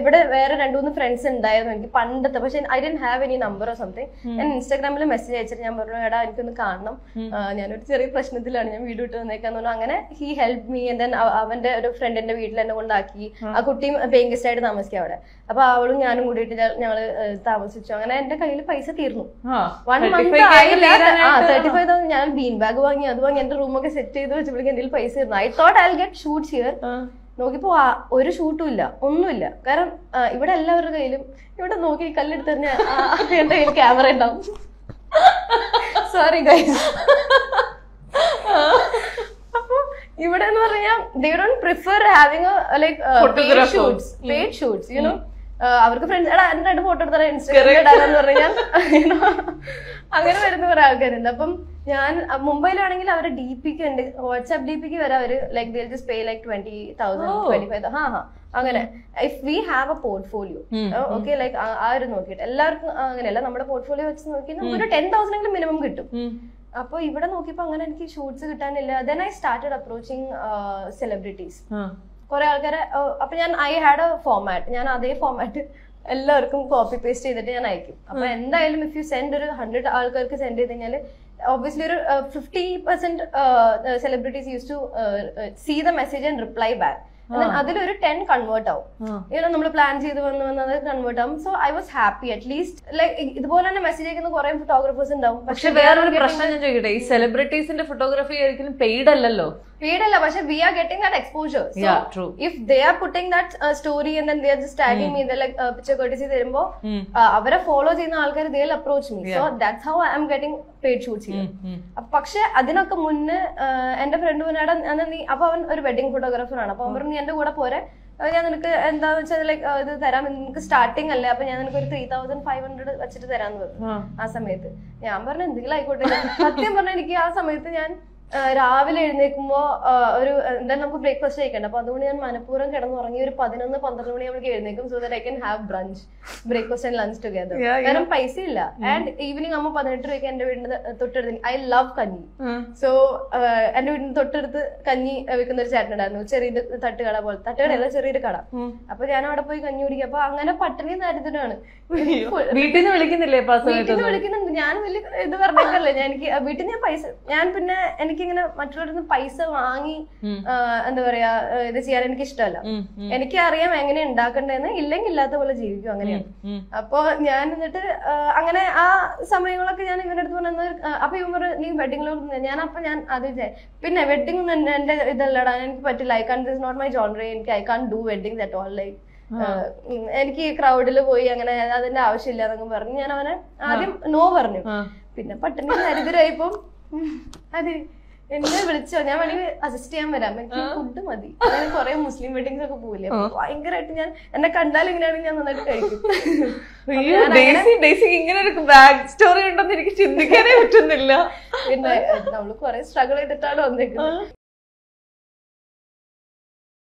ഇവിടെ വേറെ രണ്ടു മൂന്ന് ഫ്രണ്ട്സ് ഉണ്ടായിരുന്നു എനിക്ക് പണ്ടത്തെ പക്ഷെ I did have any number or something ഞാൻ ഇൻസ്റ്റാഗ്രാമിൽ മെസ്സേജ് അയച്ചിട്ട് ഞാൻ പറഞ്ഞു എടാ എനിക്കൊന്ന് കാണണം ആ, ഞാനൊരു ചെറിയ പ്രശ്നത്തിലാണ് ഞാൻ വീഡിയോ ഇട്ട് വന്നേക്കാന്ന് പറഞ്ഞു അങ്ങനെ he help me and then അവന്റെ ഒരു ഫ്രണ്ടിന്റെ വീട്ടിൽ എന്നെ കൊണ്ടാക്കി ആ കുട്ടിയും പേയിങ് ഗസ്റ്റ് ആയിട്ട് താമസിക്കുക അവിടെ അപ്പൊ അവളും ഞാനും കൂടിയിട്ട് ഞ- ഞങ്ങള് ഏഹ്, താമസിച്ചു അങ്ങനെ എന്റെ കയ്യിൽ പൈസ തീർന്നു ആ, വൺ 35K മന്ത് ഒക്കെ ആയില്ല തീരാനായിട്ട് തേർട്ടി ഫൈവ് തൗസൻഡ് ഞാൻ ബീൻ ബാഗ് വാങ്ങി അത് വാങ്ങി എന്റെ റൂമൊക്കെ സെറ്റ് ചെയ്ത് വെച്ചപ്പോഴേക്കും എന്തെങ്കിലും പൈസ ഇരുന്നു I thought I get shoots here ആ. നോക്കിയപ്പോ ആ- ഒരു ഷൂട്ടും ഇല്ല ഒന്നുമില്ല കാരണം ആ, ഇവിടെ എല്ലാവരുടെ കയ്യിലും ഇവിടെ നോക്കി കല്ലെടുത്ത് തന്നെ എന്റെ കയ്യിൽ ക്യാമറ ഉണ്ടാവും സോറി ഗൈസ് അപ്പൊ ഇവിടെ എന്ന് പറഞ്ഞാൽ they don't prefer having like Photographer. Shoots paid shoots you know അവർക്ക് ഫ്രണ്ട്സ് എടാ എന്റെ രണ്ട് ഫോട്ടോ എടുത്താൽ ഇൻസ്റ്റാഗ്രാമിൽ ഇടാനെന്ന് പറഞ്ഞാൽ you know, അങ്ങനെ വരുന്ന കുറെ ആൾക്കാരുണ്ട് അപ്പം ഞാൻ അഹ് മുംബൈയിലാണെങ്കിൽ അവരെ ഡി പിക്ക് ഉണ്ട് വാട്സ്ആപ്പ് ഡി പിക്ക് വരെ അവര് like they'll just pay like twenty thousand Oh. Twenty five ഹാ ഹാ അങ്ങനെ if we have a portfolio um, okay like ആ ഒരു നോക്കിയിട്ട് എല്ലാവർക്കും അങ്ങനെയല്ല നമ്മുടെ പോർട്ട്ഫോളിയോ വെച്ച് നോക്കി നമുക്ക് ഒരു ടെൻ തൗസൻഡ് എങ്കിലും മിനിമം കിട്ടും ഉം. അപ്പൊ ഇവിടെ നോക്കിയപ്പോ അങ്ങനെ എനിക്ക് ഷൂട്ട്സ് കിട്ടാനില്ല then I started approaching celebrities ആ. കുറെ ആൾക്കാരെ uh, അപ്പൊ ഞാൻ ഐ ഹാഡ് എ ഫോമാറ്റ് ഞാൻ അതേ ഫോമാറ്റ് എല്ലാവർക്കും കോപ്പി പേസ്റ്റ് ചെയ്തിട്ട് ഞാൻ അയക്കും അപ്പൊ എന്തായാലും ഇഫ് യു സെൻഡ് ഒരു ഹൺഡ്രഡ് ആൾക്കാർക്ക് സെൻഡ് ചെയ്ത് കഴിഞ്ഞാൽ ഒബ്വിയസ്ലി ഒരു fifty percent celebrities use to see the message and reply back അതിലൊരു ടെൻ കൺവേർട്ട് ആവും ആ. ഇങ്ങനെ നമ്മൾ പ്ലാൻ ചെയ്ത് വന്ന് വന്ന് അത് കൺവേർട്ട് ആവും so I was happy at least like ഇതുപോലെ തന്നെ മെസ്സേജ് അയക്കുന്ന കുറെ ഫോട്ടോഗ്രാഫേഴ്സ് ഉണ്ടാവും പക്ഷെ വേറൊരു പ്രശ്നം ഞാൻ ചോദിക്കട്ടെ ഈ സെലിബ്രിറ്റീസിന്റെ ഫോട്ടോഗ്രാഫി ഒരിക്കലും പെയ്ഡ് അല്ലല്ലോ പേടല്ല പക്ഷെ we are getting that exposure Yeah, true. If they are putting that story and then they are just tagging me like picture courtesy തരുമ്പോ ഉം. uh, അവരെ ഫോളോ ചെയ്യുന്ന ആൾക്കാർ they approach me so that's how I'm getting paid shoots here um. അപ്പൊ പക്ഷെ അതിനൊക്കെ മുന്നേ ആഹ് എന്റെ ഫ്രണ്ട് മുന്നേടെ അന്ന് നീ അപ്പൊ അവൻ ഒരു വെഡിങ് ഫോട്ടോഗ്രാഫർ ആണ് അപ്പൊ അവൻ പറഞ്ഞു നീ എന്റെ കൂടെ പോരെ അഹ് ഞാൻ നിനക്ക് എന്താന്ന് വെച്ചാൽ ലൈക്ക് ഇത് തരാം നിനക്ക് സ്റ്റാർട്ടിംഗ് അല്ലേ അപ്പൊ ഞാൻ നിനക്ക് ഒരു ത്രീ തൗസൻഡ് ഫൈവ് ഹൺഡ്രഡ് വെച്ചിട്ട് തരാന്ന് പറഞ്ഞു ആ. ആ സമയത്ത് ഞാൻ പറഞ്ഞു എന്തെങ്കിലും ആയിക്കോട്ടെ സത്യം പറഞ്ഞാൽ എനിക്ക് ആ സമയത്ത് ഞാൻ ആ, രാവിലെ എഴുന്നേൽക്കുമ്പോ ആ, ഒരു എന്തായാലും നമുക്ക് ബ്രേക്ക്ഫാസ്റ്റ് കഴിക്കണ്ട അപ്പൊ അതുകൊണ്ട് ഞാൻ മനഃപൂർവ്വം കിടന്നുറങ്ങി ഒരു പതിനൊന്ന് പന്ത്രണ്ട് മണിയാകുമ്പോൾ എഴുന്നേക്കും so that I can have brunch breakfast and lunch together Yeah, yeah. കാരണം പൈസ ഇല്ല ആൻഡ് ഈവനിങ് ആകുമ്പോൾ പതിനെട്ട് രൂപയ്ക്ക് എന്റെ വീടിന്റെ തൊട്ടടുത്ത് ഐ ലവ് കഞ്ഞി ഉം. സോ എന്റെ വീടിന് തൊട്ടടുത്ത് കഞ്ഞി വെക്കുന്ന ഒരു ചേട്ടനുണ്ടായിരുന്നു ചെറിയൊരു തട്ടുകട പോലെ തട്ടുകടയല്ല ചെറിയൊരു കട ഉം. അപ്പൊ ഞാൻ അവിടെ പോയി കഞ്ഞി കുടിക്കും അപ്പൊ അങ്ങനെ പട്ടിണി ദാരിദ്ര്യമാണ് അയ്യോ. വീട്ടിൽ നിന്ന് വിളിക്കുന്നില്ലേ ഇപ്പൊ ആ വീട്ടിൽ സമയത്ത് നിന്ന് വിളിക്കുന്നുണ്ട് ഞാൻ വലിയ ഇത് പറഞ്ഞേക്കല്ലേ ഞാൻ എനിക്ക് വീട്ടിൽ നിന്ന് ഞാൻ പൈസ ഞാൻ പിന്നെ എനിക്കിങ്ങനെ മറ്റുള്ളവരിൽ നിന്ന് പൈസ വാങ്ങി ഉം. ആ, എന്താ പറയാ ആ, ഇത് ചെയ്യാൻ എനിക്ക് ഇഷ്ടമല്ല ഉം, ഉം, എനിക്ക് അറിയാം എങ്ങനെ ഉണ്ടാക്കണ്ടേന്ന് ഇല്ലെങ്കിൽ ഇല്ലാത്ത പോലെ ജീവിക്കും അങ്ങനെയാണ് ഉം. അപ്പൊ ഞാൻ എന്നിട്ട് ആ, അങ്ങനെ ആ സമയങ്ങളൊക്കെ ഞാൻ ഇവന്റെ അടുത്ത് പറഞ്ഞത് അപ്പൊ ഇവൻ പറഞ്ഞു നീ വെഡിങ്ങിലോട്ട് ഞാൻ അപ്പൊ ഞാൻ അത് വിചാരി പിന്നെ വെഡിങ് ഒന്നും എന്റെ ഇതല്ലടാ എനിക്ക് പറ്റില്ല I can't this not my genre എനിക്ക് I can't do wedding that all like എനിക്ക് ക്രൗഡിൽ പോയി അങ്ങനെ അതിന്റെ ആവശ്യമില്ല എന്നൊക്കെ പറഞ്ഞു ഞാൻ അവനെ ആദ്യം നോ പറഞ്ഞു ആ. പിന്നെ പട്ടിണി ദരിദ്രമായപ്പോ ഉം, അതെ എന്നെ വിളിച്ചോ ഞാൻ വേണമെങ്കിൽ അസിസ്റ്റ് ചെയ്യാൻ വരാം എനിക്ക് ഫുഡ് മതി അങ്ങനെ കുറെ മുസ്ലിം വെഡിങ്സ് ഒക്കെ പോവില്ലേ അപ്പൊ ഭയങ്കരമായിട്ട് ഞാൻ എന്നെ കണ്ടാൽ ഇങ്ങനെയാണെങ്കിൽ ഞാൻ നന്നായിട്ട് കഴിക്കും അയ്യോ ഡേസി ഡേസി ഇങ്ങനെ ഒരു ബാക്ക് സ്റ്റോറി ഉണ്ടെന്ന് എനിക്ക് ചിന്തിക്കാനേ പറ്റുന്നില്ല പിന്നെ നമ്മള് കുറെ സ്ട്രഗിൾ ചെയ്തിട്ടാണ് വന്നേക്കുന്നത്